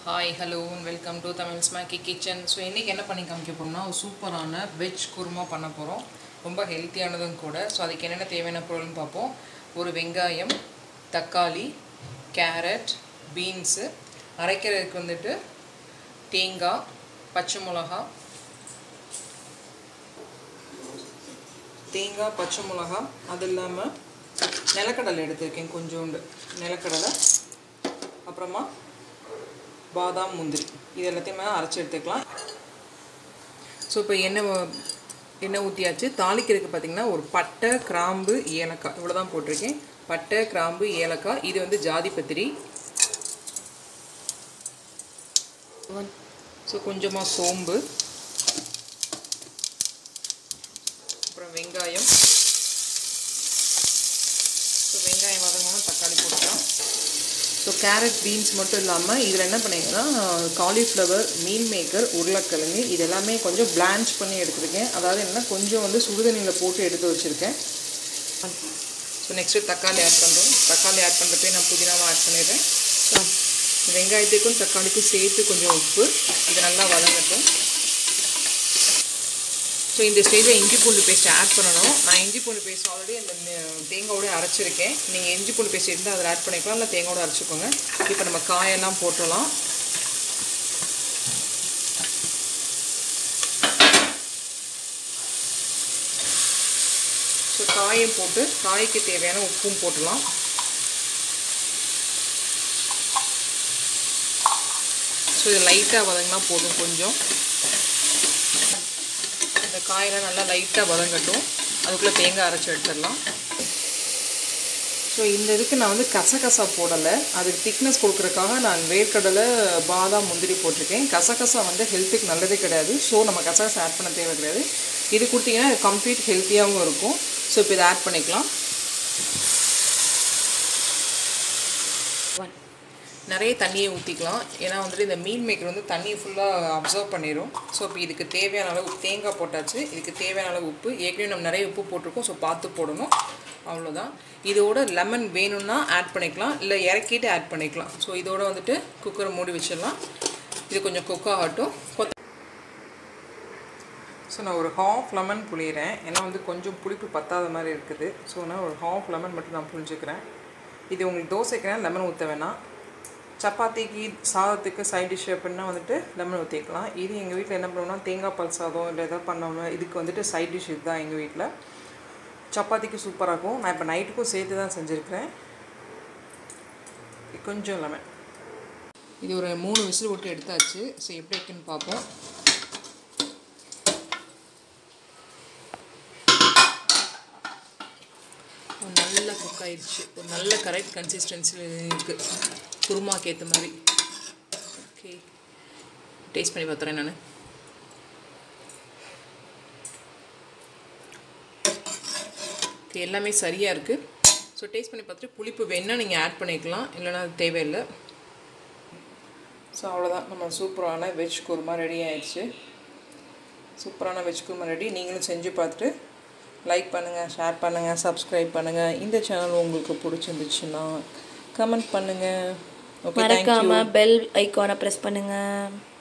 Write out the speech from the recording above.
hi hello welcome to Tamil smoky kitchen so இன்றைக்கி என்ன பண்ணி காமிக்க போகிறோம்னா ஒரு சூப்பரான வெஜ் குருமா பண்ண போகிறோம் ரொம்ப ஹெல்த்தியானதும் கூட ஸோ அதுக்கு என்னென்ன தேவையான பொருள்னு பார்ப்போம் ஒரு வெங்காயம் தக்காளி கேரட் பீன்ஸு அரைக்கிறதுக்கு வந்துட்டு தேங்காய் பச்சை மிளகா தேங்காய் பச்சை மிளகா அது இல்லாமல் நிலக்கடலை எடுத்திருக்கேன் கொஞ்சோண்டு நிலக்கடலை அப்புறமா பாதாம் முந்திரி இது எல்லாத்தையுமே அரைச்சி எடுத்துக்கலாம் ஸோ இப்போ எண்ணெய் வ- எண்ணெய் ஊற்றியாச்சு தாளிக்கிறதுக்கு பார்த்தீங்கன்னா ஒரு பட்டை கிராம்பு ஏலக்காய் இவ்வளோ தான் போட்டிருக்கேன் பட்டை கிராம்பு ஏலக்காய் இது வந்து ஜாதி பத்திரி ஸோ கொஞ்சமாக சோம்பு அப்புறம் வெங்காயம் ஸோ வெங்காயம் வதங்கணும் தக்காளி போட்டுக்கலாம் ஸோ கேரட் பீன்ஸ் மட்டும் இல்லாமல் இதில் என்ன பண்ணிங்கன்னா காலிஃப்ளவர் மீல் மேக்கர் உருளைக்கிழங்கு இது எல்லாமே கொஞ்சம் பிளான்ச் பண்ணி எடுத்துருக்கேன் அதாவது என்னன்னா கொஞ்சம் வந்து சுடுதண்ணியில் போட்டு எடுத்து வச்சுருக்கேன் ஸோ நெக்ஸ்ட்டு தக்காளி ஆட் பண்ணுறோம் தக்காளி ஆட் பண்ணுறப்பே நான் புதினாவை ஆட் பண்ணிடுறேன் ஸோ வெங்காயத்துக்கும் தக்காளிக்கும் சேர்த்து கொஞ்சம் உப்பு இது நல்லா வதங்கட்டும் ஸோ இந்த ஸ்டேஜில் இஞ்சி பூண்டு பேஸ்ட் ஆட் பண்ணணும் நான் இஞ்சி பூண்டு பேஸ்ட் ஆல்ரெடி அந்த நெ- தேங்காயோட அரைச்சிருக்கேன் நீங்கள் இஞ்சி பூண்டு பேஸ்ட் இருந்தால் அதில் ஆட் பண்ணிக்கலாம் இல்லை தேங்காயோட அரைச்சிக்கோங்க இப்போ நம்ம காயெல்லாம் போட்டுடலாம் ஸோ காயும் போட்டு காய்க்கு தேவையான உப்பும் போட்டுடலாம் ஸோ இது லைட்டாக வதங்கினா போதும் கொஞ்சம் இந்த காயெல்லாம் நல்லா லைட்டாக வதங்கட்டும் அதுக்குள்ளே தேங்காய் அரைச்சி எடுத்துடலாம் ஸோ இந்த இதுக்கு நான் வந்து கசகசா போடலை அதுக்கு திக்னஸ் கொடுக்குறதுக்காக நான் வேர்க்கடலை பாதாம் முந்திரி போட்டிருக்கேன் கசகசா வந்து ஹெல்த்துக்கு நல்லதே கிடையாது ஸோ நம்ம கசகசா ஆட் பண்ண தேவை கிடையாது இது கொடுத்தீங்கன்னா இது கம்ப்ளீட் ஹெல்த்தியாகவும் இருக்கும் ஸோ இப்போ இதை ஆட் பண்ணிக்கலாம் நிறைய தண்ணியை ஊற்றிக்கலாம் ஏன்னா வந்துட்டு இந்த மீல் மேக்கர் வந்து தண்ணியை ஃபுல்லாக அப்சர்வ் பண்ணிடும் ஸோ இப்போ இதுக்கு தேவையான அளவு தேங்காய் போட்டாச்சு இதுக்கு தேவையான அளவு உப்பு ஏற்கனவே நம்ம நிறைய உப்பு போட்டிருக்கோம் ஸோ பார்த்து போடணும் அவ்வளோதான் இதோட லெமன் வேணும்னா ஆட் பண்ணிக்கலாம் இல்லை இறக்கிட்டு ஆட் பண்ணிக்கலாம் ஸோ இதோட வந்துட்டு குக்கரை மூடி வச்சிடலாம் இது கொஞ்சம் குக் ஆகட்டும் கொத்த ஸோ நான் ஒரு ஹாஃப் லெமன் புளியிறேன் ஏன்னா வந்து கொஞ்சம் புளிப்பு பத்தாத மாதிரி இருக்குது ஸோ நான் ஒரு ஹாஃப் லெமன் மட்டும் நான் புளிஞ்சுக்கிறேன் இது உங்களுக்கு தோசைக்கு லெமன் ஊற்ற வேணாம் சப்பாத்திக்கு சாதத்துக்கு சைட் டிஷ் அப்படின்னா வந்துட்டு லெமன் ஊற்றிக்கலாம் இது எங்கள் வீட்டில் என்ன பண்ணுவோம்னா தேங்காய் பால் சாதம் இல்லை எதாவது பண்ணோம்னா இதுக்கு வந்துட்டு சைட் டிஷ் இதுதான் எங்கள் வீட்டில் சப்பாத்திக்கு சூப்பராக இருக்கும் நான் இப்போ நைட்டுக்கும் சேர்த்து தான் செஞ்சுருக்கிறேன் கொஞ்சம் லெமன் இது ஒரு மூணு விசில் விட்டு எடுத்தாச்சு ஸோ எப்படி இருக்குன்னு பார்ப்போம் ஒரு நல்ல குக் ஆயிடுச்சு ஒரு நல்ல கரெக்ட் கன்சிஸ்டன்சியில் இருக்குது குருமாக்கு ஏற்ற மாதிரி ஓகே டேஸ்ட் பண்ணி பார்த்துறேன் நான் ஓகே எல்லாமே சரியாக இருக்குது ஸோ டேஸ்ட் பண்ணி பார்த்துட்டு புளிப்பு வேணால் நீங்கள் ஆட் பண்ணிக்கலாம் இல்லைன்னா அது தேவையில்லை ஸோ அவ்வளோதான் நம்ம சூப்பரான வெஜ் குருமா ரெடி ஆயிடுச்சு சூப்பரான வெஜ் குருமா ரெடி நீங்களும் செஞ்சு பார்த்துட்டு லைக் பண்ணுங்கள் ஷேர் பண்ணுங்கள் சப்ஸ்கிரைப் பண்ணுங்கள் இந்த சேனல் உங்களுக்கு பிடிச்சிருந்துச்சுன்னா கமெண்ட் பண்ணுங்கள் ஓகே தேங்க்யூ மறக்காம பெல் ஐக்கானை ப்ரெஸ் பண்ணுங்க